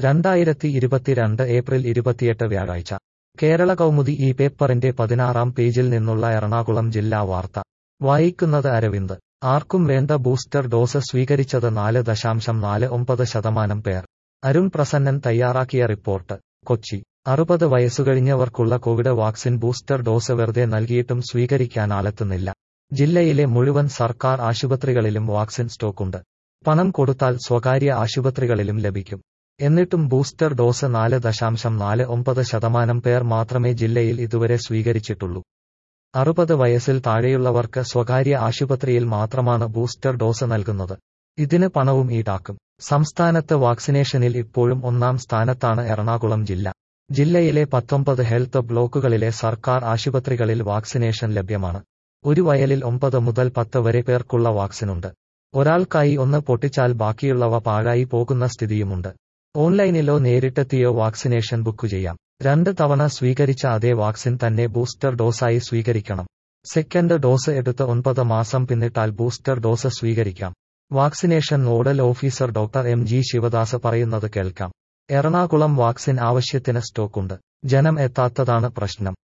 രണ്ടായിരത്തി ഇരുപത്തിരണ്ട് ഏപ്രിൽ ഇരുപത്തിയെട്ട് വ്യാഴാഴ്ച കേരള കൗമുദി ഈ പേപ്പറിന്റെ പതിനാറാം പേജിൽ നിന്നുള്ള എറണാകുളം ജില്ലാ വാർത്ത വായിക്കുന്നത് അരവിന്ദ് ആർക്കും വേണ്ട ബൂസ്റ്റർ ഡോസ് സ്വീകരിച്ചത് നാല് ദശാംശം നാല് ഒമ്പത് ശതമാനം പേർ അരുൺ പ്രസന്നൻ തയ്യാറാക്കിയ റിപ്പോർട്ട് കൊച്ചി അറുപത് വയസ്സുകഴിഞ്ഞവർക്കുള്ള കോവിഡ് വാക്സിൻ ബൂസ്റ്റർ ഡോസ് വെറുതെ നൽകിയിട്ടും സ്വീകരിക്കാൻ ആളെത്തുന്നില്ല ജില്ലയിലെ മുഴുവൻ സർക്കാർ ആശുപത്രികളിലും വാക്സിൻ സ്റ്റോക്കുണ്ട് പണം കൊടുത്താൽ സ്വകാര്യ ആശുപത്രികളിലും ലഭിക്കും എന്നിട്ടും ബൂസ്റ്റർ ഡോസ് നാല് ദശാംശം നാല് ഒമ്പത് ശതമാനം പേർ മാത്രമേ ജില്ലയിൽ ഇതുവരെ സ്വീകരിച്ചിട്ടുള്ളൂ അറുപത് വയസ്സിൽ താഴെയുള്ളവർക്ക് സ്വകാര്യ ആശുപത്രിയിൽ മാത്രമാണ് ബൂസ്റ്റർ ഡോസ് നൽകുന്നത് ഇതിന് പണവും ഈടാക്കും സംസ്ഥാനത്ത് വാക്സിനേഷനിൽ ഇപ്പോഴും ഒന്നാം സ്ഥാനത്താണ് എറണാകുളം ജില്ല ജില്ലയിലെ പത്തൊമ്പത് ഹെൽത്ത് ബ്ലോക്കുകളിലെ സർക്കാർ ആശുപത്രികളിൽ വാക്സിനേഷൻ ലഭ്യമാണ് ഒരു വയലിൽ ഒമ്പത് മുതൽ പത്ത് വരെ പേർക്കുള്ള വാക്സിനുണ്ട് ഒരാൾക്കായി ഒന്ന് പൊട്ടിച്ചാൽ ബാക്കിയുള്ളവ പാഴായി പോകുന്ന സ്ഥിതിയുമുണ്ട് ഓൺലൈനിലോ നേരിട്ടെത്തിയോ വാക്സിനേഷൻ ബുക്ക് ചെയ്യാം രണ്ട് തവണ സ്വീകരിച്ച അതേ വാക്സിൻ തന്നെ ബൂസ്റ്റർ ഡോസായി സ്വീകരിക്കണം സെക്കൻഡ് ഡോസ് എടുത്ത് ഒൻപത് മാസം പിന്നിട്ടാൽ ബൂസ്റ്റർ ഡോസ് സ്വീകരിക്കാം vaccination nodal officer doctor M G Sivadas പറയുന്നത് കേൾക്കാം എറണാകുളം വാക്സിൻ ആവശ്യത്തിന് സ്റ്റോക്കുണ്ട് ജനം എത്താത്തതാണ് പ്രശ്നം